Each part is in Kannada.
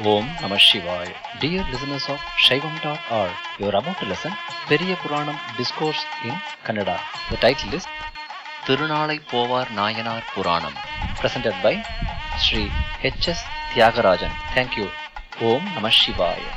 Om Namah Shivaya. Dear listeners of Shaivam.org, you are about to listen Periya Puranam Discourse in Kannada. The title is Tirunalai Povar Nayanar Puranam, presented by Sri H.S. Tyagarajan. Thank you. Om Namah Shivaya.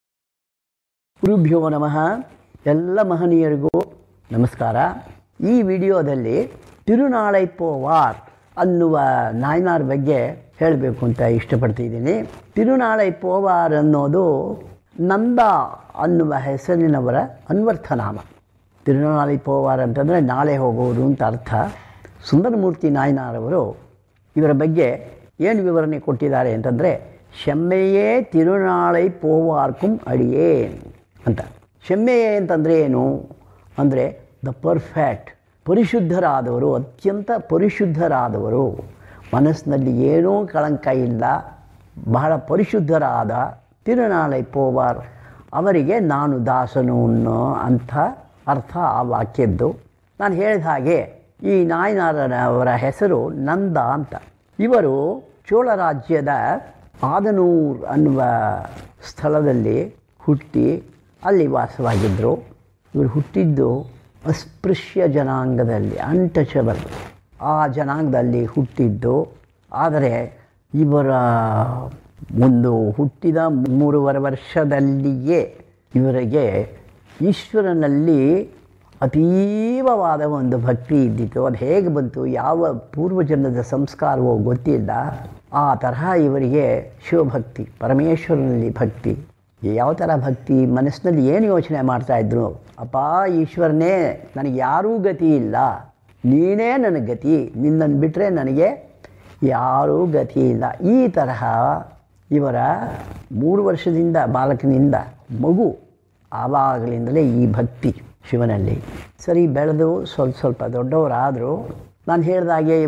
ಗುರುಭ್ಯೋ ನಮಃ ಎಲ್ಲ ಮಹನೀಯರಿಗೂ ನಮಸ್ಕಾರ ಈ ವಿಡಿಯೋದಲ್ಲಿ ತಿರುನಾಳೈಪೋವಾರ್ ಅನ್ನುವ ನಾಯನಾರ್ ಬಗ್ಗೆ ಹೇಳಬೇಕು ಅಂತ ಇಷ್ಟಪಡ್ತಿದ್ದೀನಿ ತಿರುನಾಳೈಪೋವಾರ್ ಅನ್ನೋದು ನಂದ ಅನ್ನುವ ಹೆಸರಿನವರ ಅನ್ವರ್ಥನಾಮ ತಿರುನಾಳೈಪೋವಾರ್ ಅಂತಂದರೆ ನಾಳೆ ಹೋಗೋರು ಅಂತ ಅರ್ಥ ಸುಂದರಮೂರ್ತಿ ನಾಯನಾರವರು ಇವರ ಬಗ್ಗೆ ಏನು ವಿವರಣೆ ಕೊಟ್ಟಿದ್ದಾರೆ ಅಂತಂದರೆ ಶೆಮ್ಮೆಯೇ ತಿರುನಾಳೈ ಪೋವಾರ್ಕುಂ ಅಡಿಯೇನ್ ಅಂತ ಶೆಮ್ಮೆಯೇ ಅಂತಂದರೆ ಏನು ಅಂದರೆ ದ ಪರ್ಫೆಕ್ಟ್ ಪರಿಶುದ್ಧರಾದವರು ಅತ್ಯಂತ ಪರಿಶುದ್ಧರಾದವರು ಮನಸ್ಸಿನಲ್ಲಿ ಏನೂ ಕಳಂಕ ಇಲ್ಲ ಬಹಳ ಪರಿಶುದ್ಧರಾದ ತಿರುನಾಳೈ ಪೋವಾರ್ ಅವರಿಗೆ ನಾನು ದಾಸನು ಅನ್ನೋ ಅಂಥ ಅರ್ಥ ಆ ವಾಕ್ಯದ್ದು ನಾನು ಹೇಳಿದ ಹಾಗೆ ಈ ನಾಯನಾರನವರ ಹೆಸರು ನಂದ ಅಂತ ಇವರು ಚೋಳ ರಾಜ್ಯದ ಆದನೂರ್ ಅನ್ನುವ ಸ್ಥಳದಲ್ಲಿ ಹುಟ್ಟಿ ಅಲ್ಲಿ ವಾಸವಾಗಿದ್ದರು ಇವರು ಹುಟ್ಟಿದ್ದು ಅಸ್ಪೃಶ್ಯ ಜನಾಂಗದಲ್ಲಿ ಅನ್ಟಚಬಲ್ ಆ ಜನಾಂಗದಲ್ಲಿ ಹುಟ್ಟಿದ್ದು ಆದರೆ ಇವರ ಒಂದು ಹುಟ್ಟಿದ ಮೂರುವರೆ ವರ್ಷದಲ್ಲಿಯೇ ಇವರಿಗೆ ಈಶ್ವರನಲ್ಲಿ ಅತೀವವಾದ ಒಂದು ಭಕ್ತಿ ಇದ್ದಿತ್ತು ಅದು ಹೇಗೆ ಬಂತು ಯಾವ ಪೂರ್ವಜನ್ಮದ ಸಂಸ್ಕಾರವೋ ಗೊತ್ತಿಲ್ಲ ಆ ತರಹ ಇವರಿಗೆ ಶಿವಭಕ್ತಿ ಪರಮೇಶ್ವರನಲ್ಲಿ ಭಕ್ತಿ ಯಾವ ಥರ ಭಕ್ತಿ ಮನಸ್ಸಿನಲ್ಲಿ ಏನು ಯೋಚನೆ ಮಾಡ್ತಾಯಿದ್ರು ಅಪ್ಪ ಈಶ್ವರನೇ ನನಗೆ ಯಾರೂ ಗತಿ ಇಲ್ಲ ನೀನೇ ನನ್ನ ಗತಿ ನಿನ್ನನ್ನು ಬಿಟ್ಟರೆ ನನಗೆ ಯಾರೂ ಗತಿ ಇಲ್ಲ ಈ ತರಹ ಇವರ ಮೂರು ವರ್ಷದಿಂದ ಬಾಲಕನಿಂದ ಮಗು ಆವಾಗಲಿಂದಲೇ ಈ ಭಕ್ತಿ ಶಿವನಲ್ಲಿ ಸರಿ ಬೆಳೆದು ಸ್ವಲ್ಪ ಸ್ವಲ್ಪ ದೊಡ್ಡವರಾದರು ನಾನು ಹೇಳಿದಾಗೆ